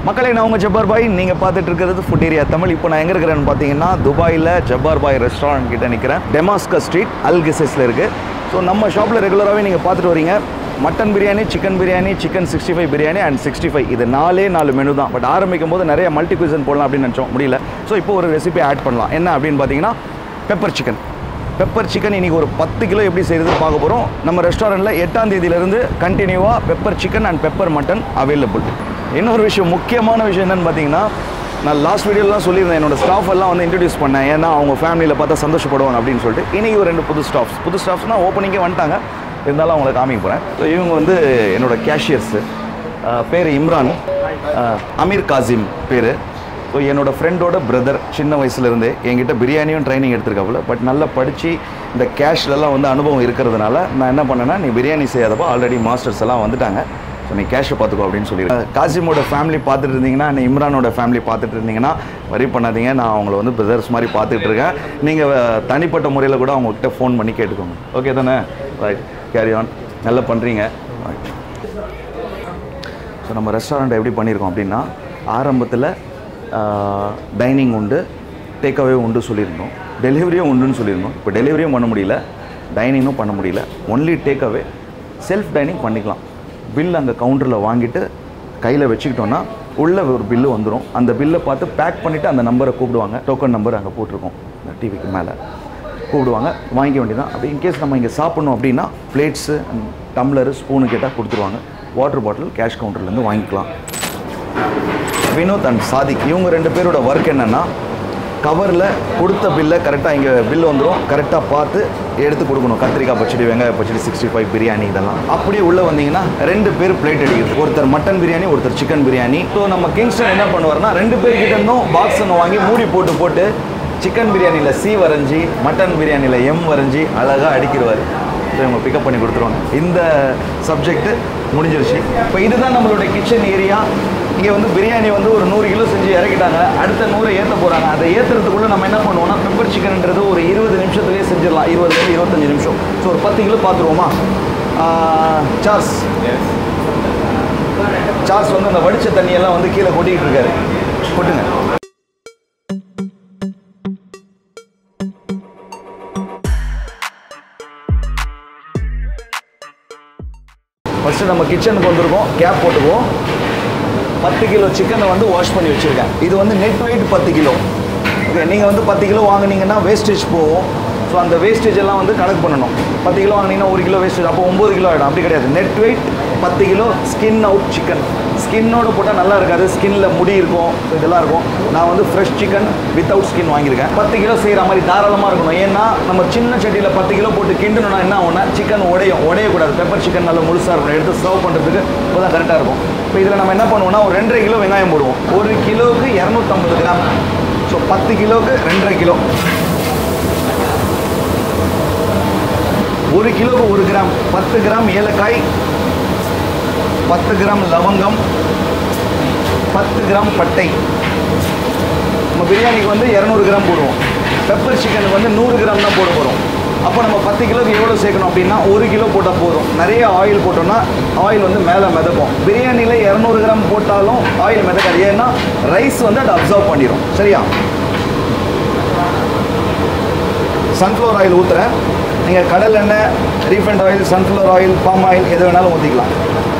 மக்களே நான் உங்கள் ஜப்பார் பாய் நீங்கள் பார்த்துட்டு இருக்கிறது ஃபுட் ஏரியா தமிழ் இப்போ நான் எங்கே இருக்கிறேன்னு பார்த்தீங்கன்னா துபாயில் ஜப்பார் பாய் ரெஸ்டாரண்ட் கிட்ட நிற்கிறேன் டெமாஸ்கஸ் ஸ்ட்ரீட் அல்கிசஸில் இருக்குது ஸோ நம்ம ஷாப்பில் ரெகுலராகவே நீங்கள் பார்த்துட்டு வரீங்க mutton biryani chicken biryani chicken sixty five biryani and sixty five இது நாலே நாலு மெனு தான் பட் ஆரம்பிக்கும் போது நிறைய மல்டி குவிசன் போடலாம் அப்படின்னு நினச்சோம் முடியல ஸோ இப்போ ஒரு ரெசிபி ஆட் பண்ணலாம் என்ன அப்படின்னு பார்த்தீங்கன்னா பெப்பர் சிக்கன் பெப்பர் சிக்கன் இன்னைக்கு ஒரு பத்து கிலோ எப்படி செய்யறது பார்க்க போகிறோம் நம்ம ரெஸ்டாரண்ட்டில் எட்டாம் தேதியிலேருந்து கண்டினியூவாக pepper chicken and pepper mutton available இன்னொரு விஷயம் முக்கியமான விஷயம் என்னன்னு பார்த்தீங்கன்னா நான் லாஸ்ட் வீடியோலாம் சொல்லியிருந்தேன் என்னோட ஸ்டாஃப் எல்லாம் வந்து இன்ட்ரடியூஸ் பண்ணேன் ஏன்னா அவங்க ஃபேமிலியில் பார்த்தா சந்தோஷப்படுவாங்க அப்படின்னு சொல்லிட்டு இன்னைக்கு ஒரு ரெண்டு புது ஸ்டாஃப்ஸ் புது ஸ்டாஃப்ஸ்னால் ஓப்பனிங்கே வந்துட்டாங்க இருந்தாலும் அவங்கள காமிக்க போகிறேன் ஸோ இவங்க வந்து என்னோட கேஷியர்ஸு பேர் இம்ரான் அஹ், அமீர் காசிம் பேர் ஸோ என்னோட ஃப்ரெண்டோட பிரதர் சின்ன வயசுலேருந்தே என்கிட்ட பிரியாணியும் ட்ரைனிங் எடுத்திருக்காப்புல பட் நல்லா படித்து இந்த கேஷ்லலாம் வந்து அனுபவம் இருக்கிறதுனால நான் என்ன பண்ணேன்னா நீ பிரியாணி செய்யாதப்போ ஆல்ரெடி மாஸ்டர்ஸ் எல்லாம் வந்துட்டாங்க ஸோ நீ கேஷை பார்த்துக்கோ அப்படின்னு சொல்லிடுறேன் காசிமோட ஃபேமிலி பார்த்துட்டு இருந்தீங்கன்னா நீ இம்ரானோட ஃபேமிலி பார்த்துட்டு இருந்தீங்கன்னா வரி பண்ணாதீங்க நான் அவங்கள வந்து பிரதர்ஸ் மாதிரி பார்த்துட்டு இருக்கேன் நீங்கள் தனிப்பட்ட முறையில் கூட அவங்ககிட்ட ஃபோன் பண்ணி கேட்டுக்கோங்க ஓகே தானே ரைட் கேரி ஆன் நல்லா பண்ணுறீங்க ரைட் ஸோ நம்ம ரெஸ்டாரண்ட் எப்படி பண்ணியிருக்கோம் அப்படின்னா ஆரம்பத்தில் டைனிங் உண்டு டேக்அவே உண்டு சொல்லியிருந்தோம் டெலிவரியும் உண்டுன்னு சொல்லியிருந்தோம் இப்போ டெலிவரியும் பண்ண முடியல டைனிங்கும் பண்ண முடியல ஒன்லி டேக்அவே செல்ஃப் டைனிங் பண்ணிக்கலாம் பில் அங்கே கவுண்டரில் வாங்கிட்டு கையில் வச்சுக்கிட்டோன்னா உள்ள ஒரு பில்லு வந்துடும் அந்த பில்லை பார்த்து பேக் பண்ணிவிட்டு அந்த நம்பரை கூப்பிடுவாங்க டோக்கன் நம்பர் அங்கே போட்டிருக்கோம் டிவிக்கு மேலே கூப்பிடுவாங்க வாங்கிக்க வேண்டியதான் அப்படி இன்கேஸ் நம்ம இங்கே சாப்பிட்ணும் அப்படின்னா பிளேட்ஸு டம்ளரு ஸ்பூனு கேட்டால் கொடுத்துருவாங்க வாட்டர் பாட்டில் கேஷ் கவுண்டர்லேருந்து வாங்கிக்கலாம் வினோத் அண்ட் சாதிக் இவங்க ரெண்டு பேரோட ஒர்க் என்னென்னா கவரில் கொடுத்த பில்லை கரெக்டாக இங்கே பில் வந்துடும் கரெக்டாக பார்த்து எடுத்து கொடுக்கணும் கத்திரிக்காய் பச்சடி வெங்காய பச்சடி சிக்ஸ்டி ஃபைவ் பிரியாணி இதெல்லாம் அப்படியே உள்ளே வந்தீங்கன்னா ரெண்டு பேர் பிளேட் அடிக்கிறது ஒருத்தர் மட்டன் பிரியாணி ஒருத்தர் சிக்கன் பிரியாணி ஸோ நம்ம கிங்ஸ்டன் என்ன பண்ணுவார்னா ரெண்டு பேர்கிட்ட இருந்தும் பாக்ஸ் ஒன்று வாங்கி மூடி போட்டு போட்டு சிக்கன் பிரியாணியில் சி வரைஞ்சி மட்டன் பிரியாணியில் எம் வரைஞ்சி அழகாக அடிக்கிறவார் ஸோ இவங்க பிக்கப் பண்ணி கொடுத்துருவாங்க இந்த சப்ஜெக்ட் முடிஞ்சிருச்சு இப்போ இதுதான் நம்மளோட கிச்சன் ஏரியா இங்கே வந்து பிரியாணி வந்து ஒரு நூறு கிலோ செஞ்சு இறக்கிட்டாங்க அடுத்த நூறு ஏற்ற போகிறாங்க அதை ஏற்றுறதுக்குள்ளே நம்ம என்ன பண்ணுவோம்னா பெப்பர் சிக்கன்ன்றது ஒரு இருபது நிமிஷத்துலேயே செஞ்சிடலாம் இருபதுலேருந்து இருபத்தஞ்சு நிமிஷம் ஸோ ஒரு பத்து கிலோ பார்த்துருவோமா சார்ஸ் சார்ஸ் வந்து அந்த வடிச்ச தண்ணியெல்லாம் வந்து கீழே கொட்டிக்கிட்டு இருக்காரு கொட்டுங்க ஃபஸ்ட்டு நம்ம கிச்சனுக்கு வந்திருக்கோம் கேப் போட்டுக்குவோம் பத்து கிலோ சிக்கனை வந்து வாஷ் பண்ணி வச்சுருக்கேன் இது வந்து நெட் வெயிட் பத்து கிலோ ஓகே நீங்கள் வந்து பத்து கிலோ வாங்குனீங்கன்னா வேஸ்டேஜ் போகும் ஸோ அந்த வேஸ்டேஜ் எல்லாம் வந்து கணக்கு பண்ணணும் பத்து கிலோ வாங்கினீங்கன்னா ஒரு கிலோ வேஸ்டேஜ் அப்போ ஒம்பது கிலோ ஆகிடும் அப்படி கிடையாது நெட் வெயிட் பத்து கிலோ ஸ்கின் அவுட் சிக்கன் ஸ்கின்னோட போட்டால் நல்லா இருக்காது ஸ்கின்ல முடி இருக்கும் ஸோ இதெல்லாம் இருக்கும் நான் வந்து ஃப்ரெஷ் சிக்கன் வித்தவுட் ஸ்கின் வாங்கியிருக்கேன் பத்து கிலோ செய்கிற மாதிரி தாராளமாக இருக்கணும் ஏன்னா நம்ம சின்ன சட்டியில் பத்து கிலோ போட்டு கிண்டணும்னா என்ன ஆகும்னா சிக்கன் உடையும் உடையக்கூடாது பெப்பர் சிக்கன் நல்லா முழுசாக இருக்கணும் எடுத்து சர்வ் பண்ணுறதுக்கு இப்போ தான் கரெக்டாக இருக்கும் இப்போ இதில் நம்ம என்ன பண்ணுவோம்னா ஒரு ரெண்டரை கிலோ வெங்காயம் போடுவோம் ஒரு கிலோவுக்கு இரநூத்தம்பது கிராம் ஸோ பத்து கிலோவுக்கு ரெண்டரை கிலோ ஒரு கிலோவுக்கு ஒரு கிராம் பத்து கிராம் ஏலக்காய் பத்து கிராம் லவங்கம் பத்து கிராம் பட்டை நம்ம பிரியாணிக்கு வந்து இரநூறு கிராம் போடுவோம் பெப்பர் சிக்கனுக்கு வந்து நூறு கிராம் தான் போட போகிறோம் அப்போ நம்ம பத்து கிலோக்கு எவ்வளோ சேர்க்கணும் அப்படின்னா ஒரு கிலோ போட்டால் போதும் நிறைய ஆயில் போட்டோம்னா ஆயில் வந்து மேலே மிதக்கும் பிரியாணியில் இரநூறு கிராம் போட்டாலும் ஆயில் மிதக்காது ஏன்னா ரைஸ் வந்து அதை அப்சர்வ் பண்ணிடும் சரியா சன்ஃப்ளவர் ஆயில் ஊற்றுறேன் நீங்கள் கடல் எண்ணெய் refined oil sunflower oil palm oil எது வேணாலும் ஊற்றிக்கலாம்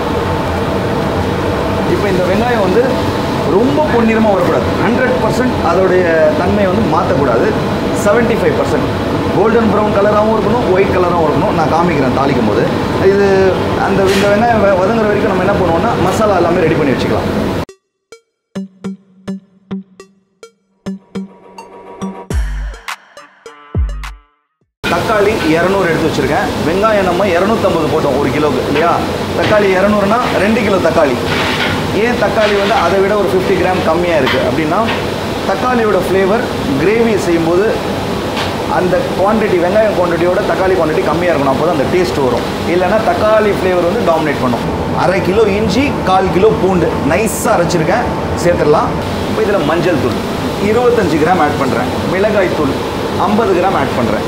இப்போ இந்த வெங்காயம் வந்து ரொம்ப பொன்னிறமாக வரக்கூடாது ஹண்ட்ரட் பர்சன்ட் அதோடைய தன்மையை வந்து மாற்றக்கூடாது 75% ஃபைவ் பர்சன்ட் கோல்டன் ப்ரௌன் கலராகவும் இருக்கணும் ஒயிட் கலராகவும் இருக்கணும் நான் காமிக்கிறேன் தாளிக்கும் போது இது அந்த இந்த வெங்காயம் வ- வதங்குற வரைக்கும் நம்ம என்ன பண்ணுவோம்னா மசாலா எல்லாமே ரெடி பண்ணி வச்சுக்கலாம் தக்காளி இரநூறு எடுத்து வச்சுருக்கேன் வெங்காயம் நம்ம இரநூத்தம்பது போட்டோம் ஒரு கிலோக்கு இல்லையா தக்காளி இரநூறுனா ரெண்டு கிலோ தக்காளி ஏன் தக்காளி வந்து அதை விட ஒரு ஃபிஃப்டி கிராம் கம்மியாக இருக்குது அப்படின்னா தக்காளியோட ஃப்ளேவர் கிரேவி செய்யும்போது அந்த குவான்டிட்டி வெங்காயம் குவான்டிட்டியோட தக்காளி குவான்டிட்டி கம்மியாக இருக்கணும் அப்போ தான் அந்த டேஸ்ட் வரும் இல்லைன்னா தக்காளி ஃப்ளேவர் வந்து டாமினேட் பண்ணும் அரை கிலோ இஞ்சி கால் கிலோ பூண்டு நைஸாக அரைச்சிருக்கேன் சேர்த்துடலாம் இப்போ இதில் மஞ்சள் தூள் இருபத்தஞ்சு கிராம் ஆட் பண்ணுறேன் மிளகாய் தூள் ஐம்பது கிராம் ஆட் பண்ணுறேன்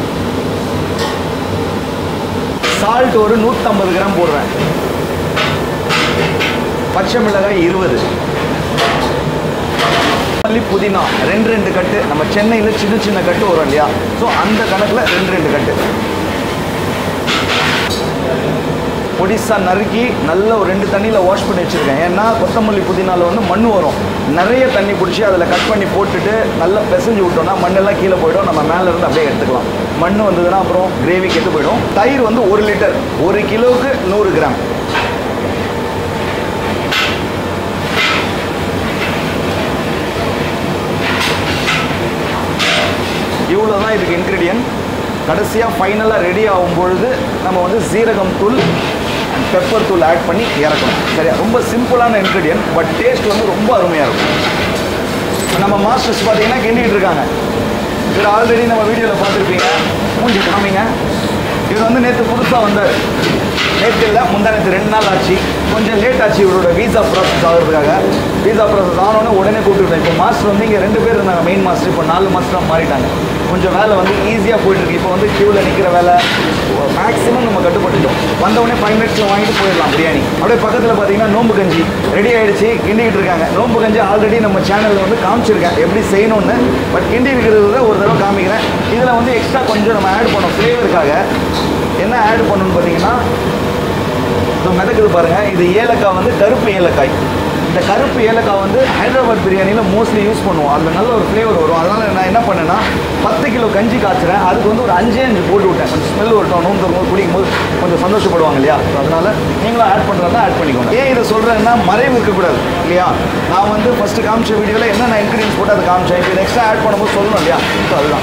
சால்ட் ஒரு நூற்றம்பது கிராம் போடுறேன் பச்சை மிளகாய் இருபது புதினா ரெண்டு ரெண்டு கட்டு நம்ம சென்னையில் சின்ன சின்ன கட்டு வரும் இல்லையா ஸோ அந்த கணக்கில் ரெண்டு ரெண்டு கட்டு பொடிசாக நறுக்கி நல்ல ஒரு ரெண்டு தண்ணியில் வாஷ் பண்ணி வச்சுருக்கேன் ஏன்னா கொத்தமல்லி புதினால வந்து மண் வரும் நிறைய தண்ணி பிடிச்சி அதில் கட் பண்ணி போட்டுட்டு நல்லா பிசைஞ்சு விட்டோம்னா மண்ணெல்லாம் கீழே போயிடும் நம்ம மேலே இருந்து அப்படியே எடுத்துக்கலாம் மண் வந்ததுன்னா அப்புறம் கிரேவி கெட்டு போயிடும் தயிர் வந்து ஒரு லிட்டர் ஒரு கிலோவுக்கு நூறு கிராம் இவ்வளோ தான் இதுக்கு இன்க்ரீடியன்ட் கடைசியாக ஃபைனலாக ரெடி ஆகும் பொழுது நம்ம வந்து சீரகம் தூள் அண்ட் பெப்பர் தூள் ஆட் பண்ணி இறக்கணும் சரியா ரொம்ப சிம்பிளான இன்க்ரீடியன்ட் பட் டேஸ்ட் வந்து ரொம்ப அருமையாக இருக்கும் நம்ம மாஸ்டர்ஸ் பார்த்தீங்கன்னா கிண்டிகிட்டு இருக்காங்க இவர் ஆல்ரெடி நம்ம வீடியோவில் பார்த்துருப்பீங்க மூஞ்சி காமிங்க இவர் வந்து நேற்று புதுசாக வந்தார் நேற்று இல்லை முந்தா நேற்று ரெண்டு நாள் ஆச்சு கொஞ்சம் லேட் ஆச்சு இவரோட வீசா ப்ராசஸ் ஆகிறதுக்காக வீசா ப்ராசஸ் ஆனோடனே உடனே கூப்பிட்டுட்டேன் இப்போ மாஸ்டர் வந்து இங்கே ரெண்டு பேர் இருந்தாங்க மெயின் மாஸ்டர் இப்போ நாலு மாஸ்டராக மாறிட்டாங்க கொஞ்சம் வேலை வந்து ஈஸியாக போயிட்டுருக்கு இப்போ வந்து க்யூவில் நிற்கிற வேலை மேக்ஸிமம் நம்ம கட்டுப்பட்டுட்டோம் வந்தவொடனே ஃபைவ் மினிட்ஸில் வாங்கிட்டு போயிடலாம் பிரியாணி அப்படியே பக்கத்தில் பார்த்தீங்கன்னா நோம்பு கஞ்சி ரெடி ஆயிடுச்சு கிண்டிக்கிட்டு இருக்காங்க நோம்பு கஞ்சி ஆல்ரெடி நம்ம சேனலில் வந்து காமிச்சிருக்கேன் எப்படி செய்யணும்னு பட் கிண்டி இருக்கிறத ஒரு தடவை காமிக்கிறேன் இதில் வந்து எக்ஸ்ட்ரா கொஞ்சம் நம்ம ஆட் பண்ணோம் ஃப்ளேவருக்காக என்ன ஆட் பண்ணணும்னு பார்த்தீங்கன்னா இப்போ மிதக்குது பாருங்கள் இது ஏலக்காய் வந்து கருப்பு ஏலக்காய் இந்த கருப்பு ஏலக்காய் வந்து ஹைதராபாத் பிரியாணியில் மோஸ்ட்லி யூஸ் பண்ணுவோம் அதில் நல்ல ஒரு ஃப்ளேவர் வரும் அதனால் நான் என்ன பண்ணேன்னா பத்து கிலோ கஞ்சி காய்ச்சுறேன் அதுக்கு வந்து ஒரு அஞ்சே அஞ்சு போட்டு விட்டேன் கொஞ்சம் ஸ்மெல் வரட்டும் நோம்பு தரும்போது குடிக்கும் போது கொஞ்சம் சந்தோஷப்படுவாங்க இல்லையா ஸோ அதனால் நீங்களும் ஆட் பண்ணுறதா ஆட் பண்ணிக்கோங்க ஏன் இதை சொல்கிறேன்னா மறைவு இருக்கக்கூடாது இல்லையா நான் வந்து ஃபஸ்ட்டு காமிச்ச வீடியோவில் என்னென்ன இன்க்ரீடியன்ஸ் போட்டு அதை காமிச்சேன் இப்போ எக்ஸ்ட்ரா ஆட் பண்ணும்போது சொல்லணும் இல்லையா ஸோ அதுதான்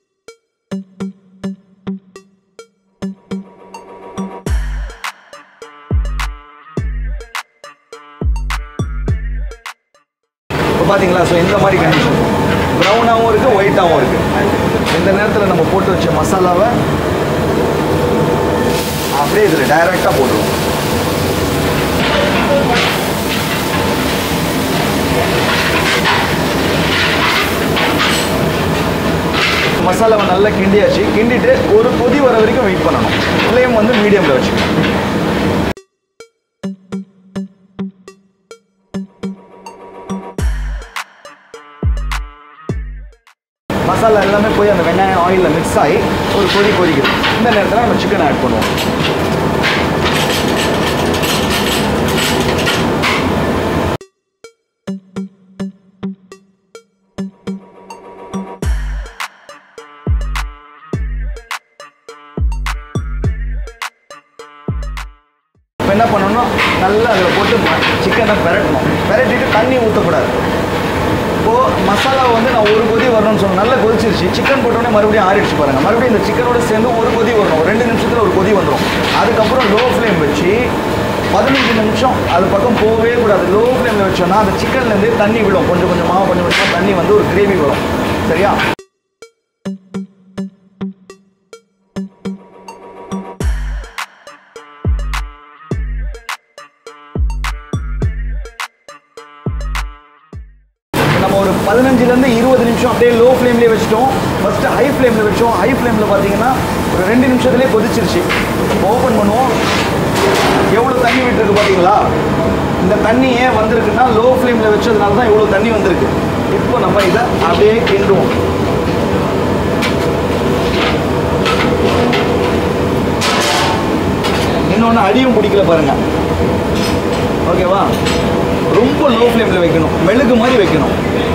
இப்போ பார்த்தீங்களா ஸோ இந்த மாதிரி கண்டிஷன் ப்ரௌனாகவும் இருக்குது ஒயிட்டாகவும் இருக்குது இந்த நேரத்தில் நம்ம போட்டு வச்ச மசாலாவை அப்படியே இதில் டைரெக்டாக போட்டுருவோம் மசாலாவை நல்லா கிண்டியாச்சு கிண்டிட்டு ஒரு கொதி வர வரைக்கும் வெயிட் பண்ணணும் ஃப்ளேம் வந்து மீடியமில் வச்சுக்கணும் மசாலா எல்லாமே போய் அந்த வெங்காயம் ஆயிலில் மிக்ஸ் ஆகி ஒரு கொதி கொதிக்குது இந்த நேரத்தில் நம்ம சிக்கன் ஆட் பண்ணுவோம் இப்போ என்ன பண்ணணும்னா நல்லா அதில் போட்டு சிக்கனை பெரட்டணும் பெரட்டிட்டு தண்ணி ஊற்றக்கூடாது இப்போது மசாலா வந்து நான் ஒரு கொதி வரணும்னு சொன்னேன் நல்லா கொதிச்சிருச்சு சிக்கன் போட்டோடனே மறுபடியும் ஆறிடுச்சு பாருங்கள் மறுபடியும் இந்த சிக்கனோட சேர்ந்து ஒரு கொதி வரணும் ஒரு ரெண்டு நிமிஷத்தில் ஒரு கொதி வந்துடும் அதுக்கப்புறம் லோ ஃப்ளேம் வச்சு பதினஞ்சு நிமிஷம் அது பக்கம் போகவே கூடாது லோ ஃப்ளேமில் வச்சோன்னா அந்த சிக்கன்லேருந்து தண்ணி விடும் கொஞ்சம் கொஞ்சமாக கொஞ்சம் கொஞ்சமாக தண்ணி வந்து ஒரு கிரேவி வரும் சரியா நம்ம ஒரு பதினஞ்சுலேருந்து இருபது நிமிஷம் அப்படியே லோ ஃப்ளேம்லேயே வச்சுட்டோம் ஃபஸ்ட்டு ஹை ஃப்ளேமில் வச்சோம் ஹை ஃப்ளேமில் பார்த்தீங்கன்னா ஒரு ரெண்டு நிமிஷத்துலேயே கொதிச்சிருச்சு ஓப்பன் பண்ணுவோம் எவ்வளோ தண்ணி விட்டுருக்கு பார்த்தீங்களா இந்த தண்ணி ஏன் வந்திருக்குன்னா லோ ஃப்ளேமில் வச்சதுனால தான் இவ்வளோ தண்ணி வந்திருக்கு இப்போ நம்ம இதை அப்படியே கிண்டுவோம் இன்னொன்று அடியும் பிடிக்கல பாருங்க ஓகேவா ரொம்ப லோ ஃப்ளேமில் வைக்கணும் மெழுகு மாதிரி வைக்கணும்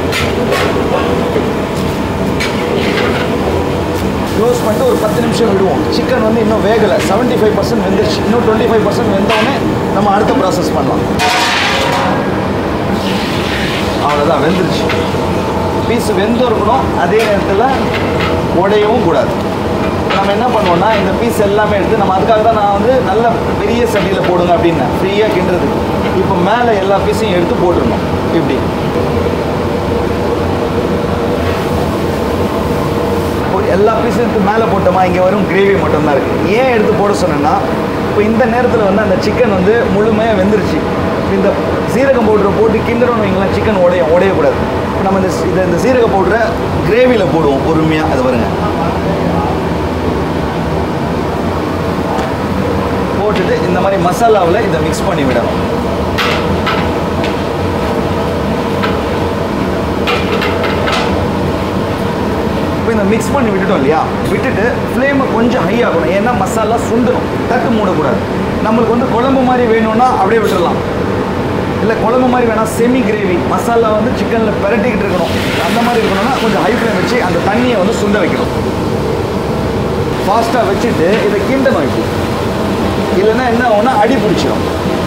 க்ளோஸ் பண்ணிட்டு ஒரு பத்து நிமிஷம் விடுவோம் சிக்கன் வந்து இன்னும் வேகலை செவன்ட்டி ஃபைவ் பர்சன்ட் வெந்துருச்சு இன்னும் டுவெண்ட்டி ஃபைவ் பர்சன்ட் வெந்தோடனே நம்ம அடுத்த ப்ராசஸ் பண்ணலாம் அவ்வளோதான் வெந்துருச்சு பீஸ் வெந்தும் இருக்கணும் அதே நேரத்தில் உடையவும் கூடாது நம்ம என்ன பண்ணுவோம்னா இந்த பீஸ் எல்லாமே எடுத்து நம்ம அதுக்காக தான் நான் வந்து நல்ல பெரிய சட்டியில் போடுங்க அப்படின்னேன் ஃப்ரீயாக கிண்டுறது இப்போ மேலே எல்லா பீஸையும் எடுத்து போட்டுருணும் இப்படி இப்போ எல்லா பீஸும் எடுத்து மேலே போட்டோமா இங்கே வரும் கிரேவி மட்டும்தான் இருக்குது ஏன் எடுத்து போட சொன்னேன்னா இப்போ இந்த நேரத்தில் வந்து அந்த சிக்கன் வந்து முழுமையாக வெந்துருச்சு இந்த சீரகம் பவுடரை போட்டு கிண்டணும்னு வைங்களேன் சிக்கன் உடையும் உடையக்கூடாது இப்போ நம்ம இந்த இதை இந்த சீரக பவுடரை கிரேவியில் போடுவோம் பொறுமையாக அது பாருங்க போட்டுட்டு இந்த மாதிரி மசாலாவில் இதை மிக்ஸ் பண்ணி விடணும் மிக்ஸ் பண்ணி விட்டுட்டோம் இல்லையா விட்டுட்டு ஃப்ளேமை கொஞ்சம் ஹை ஆகணும் ஏன்னா மசாலா சுண்டணும் தட்டு மூடக்கூடாது நம்மளுக்கு வந்து குழம்பு மாதிரி வேணும்னா அப்படியே விட்டுடலாம் இல்லை குழம்பு மாதிரி வேணால் செமி கிரேவி மசாலா வந்து சிக்கனில் பிரட்டிக்கிட்டு இருக்கணும் அந்த மாதிரி இருக்கணும்னா கொஞ்சம் ஹை ஃப்ளேம் வச்சு அந்த தண்ணியை வந்து சுண்ட வைக்கணும் ஃபாஸ்ட்டாக வச்சுட்டு இதை கிண்டணும் இப்படி இல்லைன்னா என்ன ஆகும்னா அடி பிடிச்சிடும்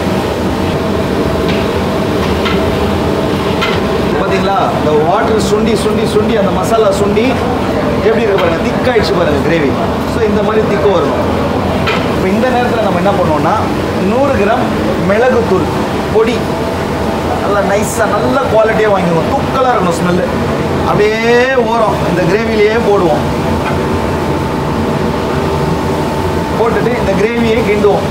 பார்த்தீங்களா இந்த வாட்டர் சுண்டி சுண்டி சுண்டி அந்த மசாலா சுண்டி எப்படி இருக்கு பாருங்க திக்காயிடுச்சு பாருங்க கிரேவி ஸோ இந்த மாதிரி திக்கு வரணும் இப்போ இந்த நேரத்தில் நம்ம என்ன பண்ணுவோம்னா நூறு கிராம் மிளகுத்தூள் பொடி நல்லா நைஸாக நல்ல குவாலிட்டியாக வாங்கிக்குவோம் தூக்கலாக இருக்கணும் ஸ்மெல்லு அப்படியே ஓரம் இந்த கிரேவிலேயே போடுவோம் போட்டுட்டு இந்த கிரேவியை கிண்டுவோம்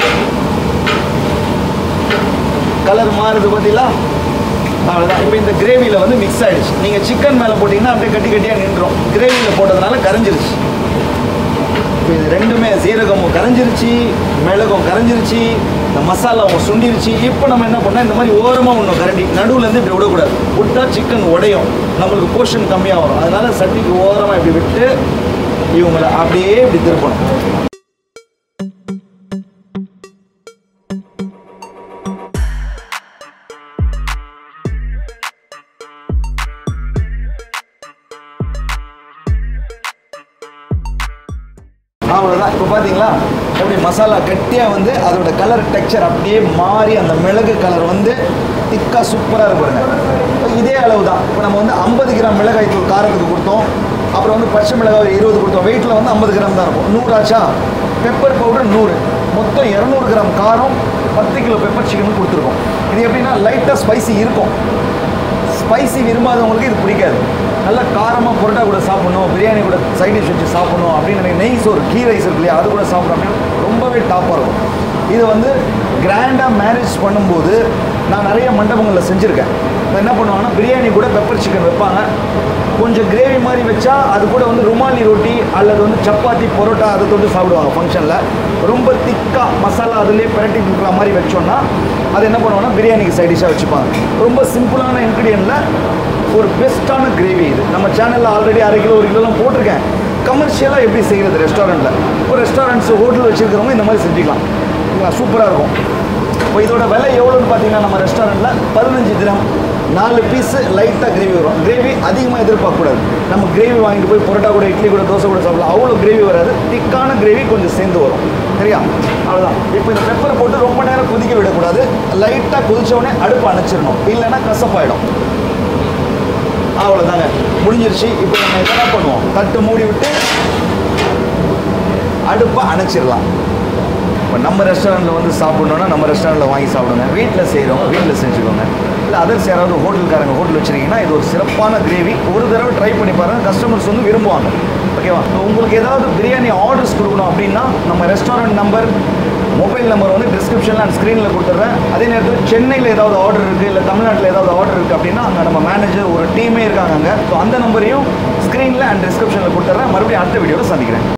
கலர் மாறுது பார்த்தீங்களா அவ்வளோதான் இப்போ இந்த கிரேவியில் வந்து மிக்ஸ் ஆயிடுச்சு நீங்கள் சிக்கன் மேலே போட்டிங்கன்னா அப்படியே கட்டி கட்டியாக நின்றுடும் கிரேவியில் போட்டதுனால கரைஞ்சிருச்சு இப்போ இது ரெண்டுமே சீரகமும் கரைஞ்சிருச்சு மிளகும் கரைஞ்சிருச்சு இந்த மசாலாவும் சுண்டிருச்சு இப்போ நம்ம என்ன பண்ணோம் இந்த மாதிரி ஓரமாக ஒன்று கரண்டி நடுவுலேருந்து இப்படி விடக்கூடாது விட்டா சிக்கன் உடையும் நம்மளுக்கு போர்ஷன் கம்மியாக வரும் அதனால சட்டிக்கு ஓரமாக இப்படி விட்டு இவங்களை அப்படியே இப்படி திருப்பணும் அவ்வளோதான் இப்போ பார்த்தீங்களா எப்படி மசாலா கட்டியாக வந்து அதோட கலர் டெக்ஸ்சர் அப்படியே மாறி அந்த மிளகு கலர் வந்து திக்காக சூப்பராக இருக்கும் இப்போ இதே அளவு தான் இப்போ நம்ம வந்து ஐம்பது கிராம் மிளகாய் தூள் காரத்துக்கு கொடுத்தோம் அப்புறம் வந்து பச்சை மிளகாய் ஒரு இருபது கொடுத்தோம் வெயிட்டில் வந்து ஐம்பது கிராம் தான் இருக்கும் நூறாச்சா பெப்பர் பவுடர் நூறு மொத்தம் இரநூறு கிராம் காரம் பத்து கிலோ பெப்பர் சிக்கன் கொடுத்துருக்கோம் இது எப்படின்னா லைட்டாக ஸ்பைசி இருக்கும் ஸ்பைசி விரும்பாதவங்களுக்கு இது பிடிக்காது நல்லா காரமாக புரோட்டா கூட சாப்பிடணும் பிரியாணி கூட சைட் டிஷ் வச்சு சாப்பிடணும் அப்படின்னு எனக்கு நெய் சோறு கீ ரைஸ் இருக்கு இல்லையா அது கூட சாப்பிடணும் அப்படின்னு ரொம்பவே டாப்பாக இருக்கும் இது வந்து கிராண்டாக மேரேஜ் பண்ணும்போது நான் நிறைய மண்டபங்களில் செஞ்சுருக்கேன் இப்போ என்ன பண்ணுவாங்கன்னா பிரியாணி கூட பெப்பர் சிக்கன் வைப்பாங்க கொஞ்சம் கிரேவி மாதிரி வச்சா அது கூட வந்து ருமாலி ரொட்டி அல்லது வந்து சப்பாத்தி பரோட்டா அதை தொட்டு சாப்பிடுவாங்க ஃபங்க்ஷனில் ரொம்ப திக்காக மசாலா அதுலேயே பிரட்டி இருக்கிற மாதிரி வச்சோன்னா அது என்ன பண்ணுவாங்கன்னா பிரியாணிக்கு சைட் டிஷ்ஷாக வச்சுப்பாங்க ரொம்ப சிம்பிளான இன்க்ரீடியண்ட்டில் ஒரு பெஸ்ட்டான கிரேவி இது நம்ம சேனலில் ஆல்ரெடி அரை கிலோ ஒரு கிலோலாம் போட்டிருக்கேன் கமர்ஷியலாக எப்படி செய்கிறது ரெஸ்டாரண்ட்டில் ஒரு ரெஸ்டாரண்ட்ஸ் ஹோட்டல் வச்சுருக்கிறவங்க இந்த மாதிரி செஞ்சுக்கலாம் சரிங்களா சூப்பராக இருக்கும் இப்போ இதோட விலை எவ்வளோன்னு பார்த்தீங்கன்னா நம்ம ரெஸ்டாரண்ட்டில் பதினஞ்சு தினம் நாலு பீஸு லைட்டாக கிரேவி வரும் கிரேவி அதிகமாக எதிர்பார்க்கக்கூடாது நம்ம கிரேவி வாங்கிட்டு போய் பரோட்டா கூட இட்லி கூட தோசை கூட சாப்பிடலாம் அவ்வளோ கிரேவி வராது திக்கான கிரேவி கொஞ்சம் சேர்ந்து வரும் சரியா அவ்வளோதான் இப்போ இந்த பெப்பரை போட்டு ரொம்ப நேரம் கொதிக்க விடக்கூடாது லைட்டாக கொதிச்ச உடனே அடுப்பு அணைச்சிடணும் இல்லைன்னா கசப்பாயிடும் அவ்வளோதாங்க முடிஞ்சிருச்சு இப்போ நம்ம என்ன பண்ணுவோம் தட்டு மூடி விட்டு அடுப்பை அணைச்சிடலாம் இப்போ நம்ம ரெஸ்டாரண்ட்டில் வந்து சாப்பிட்ணுன்னா நம்ம ரெஸ்டாரண்ட்டில் வாங்கி சாப்பிடுங்க வீட்டில் செய்கிறவங்க வீட்டில் செஞ்சுக்கோங்க இல்லை அதர்ஸ் யாராவது ஹோட்டல்காரங்க ஹோட்டல் வச்சுருக்கீங்கன்னா இது ஒரு சிறப்பான கிரேவி ஒரு தடவை ட்ரை பண்ணி பாருங்கள் கஸ்டமர்ஸ் வந்து விரும்புவாங்க ஓகேவா இப்போ உங்களுக்கு ஏதாவது பிரியாணி ஆர்டர்ஸ் கொடுக்கணும் அப்படின்னா நம்ம ரெஸ்டாரண்ட் நம்பர் மொபைல் நம்பர் வந்து டிஸ்கிரிப்ஷனில் அண்ட் ஸ்க்ரீனில் கொடுத்துட்றேன் அதே நேரத்தில் சென்னையில் ஏதாவது ஆர்டர் இருக்குது இல்லை தமிழ்நாட்டில் ஏதாவது ஆர்டர் இருக்குது அப்படின்னா அங்கே நம்ம மேனேஜர் ஒரு டீமே இருக்காங்க அங்கே ஸோ அந்த நம்பரையும் ஸ்க்ரீனில் அண்ட் டிஸ்கிரிப்ஷனில் கொடுத்துட்றேன் மறுபடியும் அடுத்த வீடியோவில் சந்திக்கிறேன்